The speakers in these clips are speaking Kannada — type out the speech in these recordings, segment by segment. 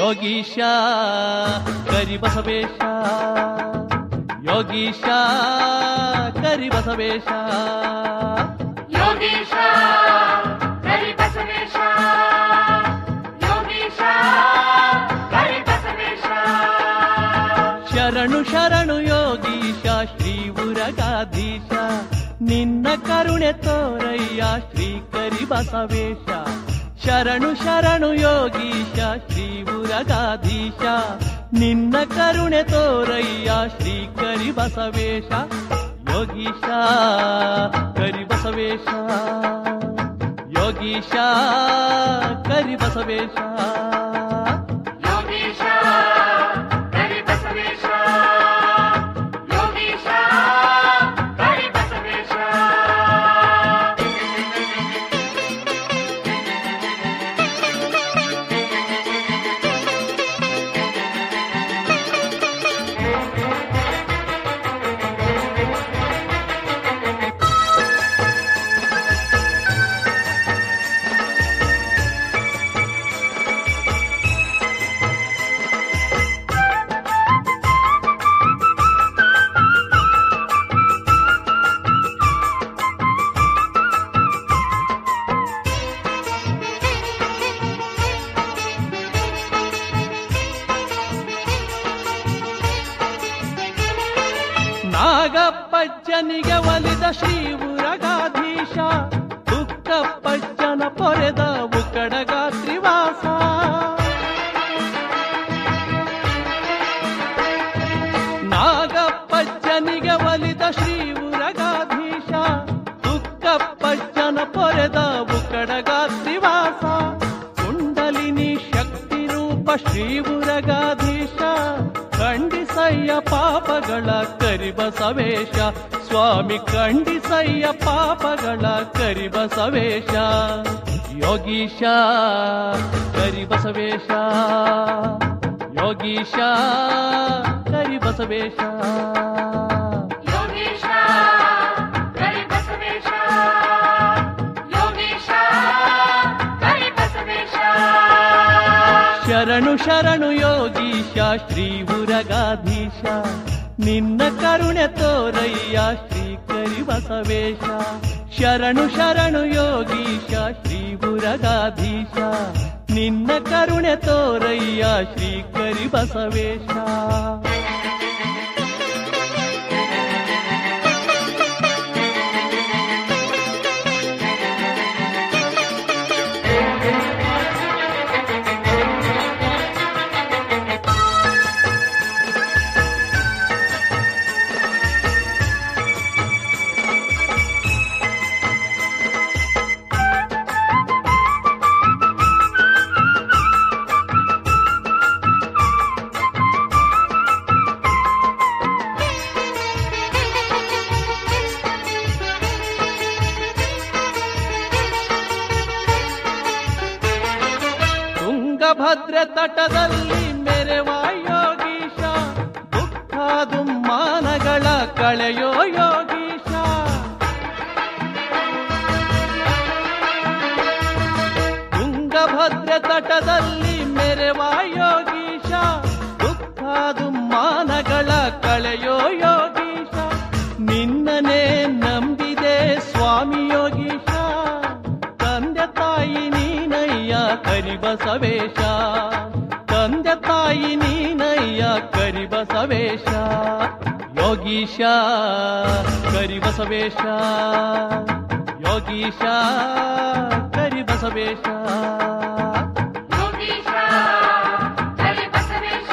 ಯೋಗೀಶ ಕರಿಬಸವೇಶ ಯೋಗೀಶ ಕರಿಬಸವೇಶ ಯೋಗೀಶ ಕರಿ ಬಸವೇಶ ಯೋಗೀಶ ಕರಿ ಬಸವೇಶ ಶರಣು ಶರಣು ಯೋಗೀಶ ಶ್ರೀ ಉರಗಾಧೀಶ ನಿನ್ನ ಕರುಣೆ ತೋರಯ್ಯ ಶ್ರೀ ಕರಿಬಸವೇಶ ಶರಣು ಶರಣು ಯೋಗೀಶ ಶ್ರೀ ಉರಗಾಧೀಶ ನಿನ್ನ ಕರುಣೆ ತೋರಯ್ಯ ಶ್ರೀ ಕರಿಬಸವೇಶ ಯೋಗೀಶ ಕರಿಬಸವೇಶ ಯೋಗೀಶ ಕರಿಬಸವೇಶ ಯೋಗೀಶ ಕರಿ ಬಸವೇಶ ಯೋಗೀಶ ಕರಿ ಬಸವೇಶ ನಾಗಪ್ಪಜ್ಜನಿಗೆ ಒಲಿದ ಶ್ರೀ ಉರಗಾಧೀಶ ದುಃಖಪ್ಪಜ್ಜನ ಪೊರೆದ ಉಕಡಗಾತ್ರಿವಾಸ ನಾಗಪ್ಪಜ್ಜನಿಗೆ ಒಲಿದ ಶ್ರೀ ಉರಗಾಧೀಶ ದುಃಖಪ್ಪಜ್ಜನ ಪೊರೆದ ಉಕಡಗಾತ್ರಿವಾಸ ಕುಂಡಲಿನಿ ಶಕ್ತಿ ರೂಪ ಶ್ರೀ ಉರಗಾಧೀಶ ಖಂಡಿಸಯ್ಯ ಪಾಪಗಳ ಕರಿಬಸವೇಶ ಸ್ವಾಮಿ ಖಂಡಿಸಯ್ಯ ಪಾಪಗಳ ಕರಿಬಸವೇಶ ಯೋಗೀಶ ಕರಿಬಸವೇಶ ಯೋಗೀಶ ಕರಿಬಸವೇಶ ಯೋಗೀಶ ಕರಿ ಬಸವೇಶ ಯೋಗೀಶ ಕರಿ ಬಸವೇಶ ಶರಣು ಶರಣು ಯೋಗೀಶ ಶ್ರೀ ಉರಗಾಧೀಶ ನಿನ್ನ ಕರುಣೆ ತೋರಯ್ಯ ಶ್ರೀ ಕರಿಬಸವೇಶ ಶರಣು ಶರಣು ಯೋಗೀಶ ಶ್ರೀ ಉರಗಾಧೀಶ ನಿನ್ನ ಕರುಣೆ ತೋರಯ್ಯ ಶ್ರೀ ಕರಿಬಸವೇಶ ತುಂಗಭದ್ರೆ ತಟದಲ್ಲಿ ಮೆರೆವ ಯೋಗೀಶ ದುಃಖ ದುಮ್ಮಾನಗಳ ಕಳೆಯೋ ಯೋಗೀಶ ತುಂಗಭದ್ರೆ ತಟದಲ್ಲಿ ಮೆರೆವ ಯೋಗೀಶ ದುಃಖ ದುಮ್ಮಾನಗಳ ಕಳೆಯೋ ಯೋಗೀಶ ನಿನ್ನನೇ ನಂಬಿದೆ ಸ್ವಾಮಿ ಯೋಗೀಶ ತಂದೆ ತಾಯಿ ನೀನಯ್ಯ ಕರಿಬಸವೇಶ ತಂದೆ ತಾಯಿ ನೀನಯ್ಯ ಕರಿಬಸವೇಶ ಯೋಗೀಶ ಕರಿಬಸವೇಶ ಯೋಗೀಶ ಕರಿಬಸವೇಶ ಯೋಗೀಶ ಕರಿ ಬಸವೇಶ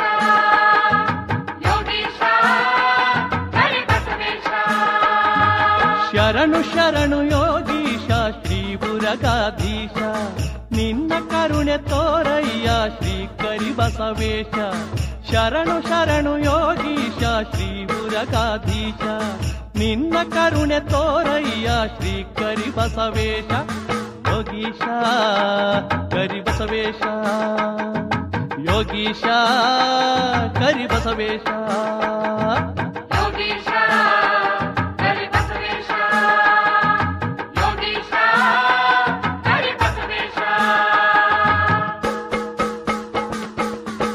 ಯೋಗೀಶ ಕರಿ ಬಸವೇಶ ಶರಣು ಶರಣು ಯೋಗೀಶ ಶ್ರೀ ಬುರಗಾಧೀಶ ನಿನ್ನ ಕರುಣೆ ತೋರಯ್ಯ ಶ್ರೀ ಕರಿಬಸವೇಶ ಶರಣು ಶರಣು ಯೋಗೀಶ ಶ್ರೀ ಬುರಗಾಧೀಶ ನಿನ್ನ ಕರುಣೆ ತೋರಯ್ಯ ಶ್ರೀ ಕರಿಬಸವೇಶ ಯೋಗೀಶ ಕರಿಬಸವೇಶ ಯೋಗೀಶ ಕರಿಬಸವೇಶ ಯೋಗೀಶ ಕರಿ ಬಸವೇಶ ಯೋಗೀಶ ಕರಿ ಬಸವೇಶ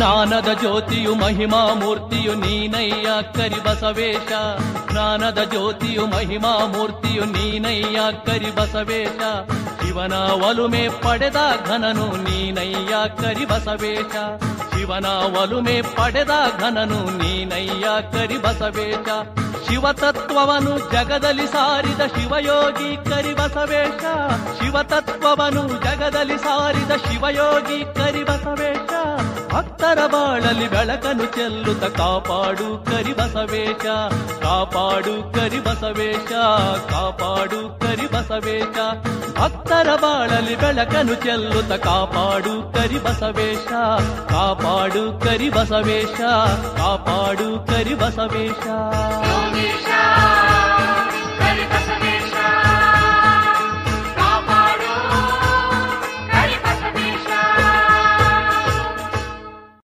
ಜ್ಞಾನದ ಜ್ಯೋತಿಯು ಮಹಿಮಾ ಮೂರ್ತಿಯು ನೀನಯ್ಯ ಕರಿ ಬಸವೇಶ ಜ್ಞಾನದ ಜ್ಯೋತಿಯು ಮಹಿಮಾ ಮೂರ್ತಿಯು ನೀನಯ್ಯ ಕರಿ ಬಸವೇಶ ಶಿವನ ಒಲುಮೆ ಪಡೆದ ಘನನು ನೀನಯ್ಯ ಕರಿ ಬಸವೇಶ ಶಿವನ ಒಲುಮೆ ಪಡೆದ ಘನನು ನೀನಯ್ಯ ಕರಿ ಬಸವೇಶ ಶಿವತತ್ವವನ್ನು ಜಗದಲ್ಲಿ ಸಾರಿದ ಶಿವಯೋಗಿ ಕರಿ ಬಸವೇಶ ಶಿವತತ್ವವನ್ನು ಜಗದಲ್ಲಿ ಸಾರಿದ ಶಿವಯೋಗಿ ಕರಿ ಬಸವೇಶ ಭಕ್ತರ ಬಾಳಲಿ ಬೆಳಕನ್ನು ಚೆಲ್ಲುತ್ತ ಕಾಪಾಡು ಕರಿ ಬಸವೇಶ ಕಾಪಾಡು ಕರಿ ಬಸವೇಶ ಕಾಪಾಡು ಕರಿ ಬಸವೇಶ ಭಕ್ತರ ಬಾಳಲಿ ಬೆಳಕನ್ನು ಚೆಲ್ಲುತ್ತ ಕಾಪಾಡು ಕರಿ ಬಸವೇಶ ಕಾಪಾಡು ಕರಿ ಬಸವೇಶ ಕಾಪಾಡು ಕರಿ ಬಸವೇಶ ಯೋಗೀಶ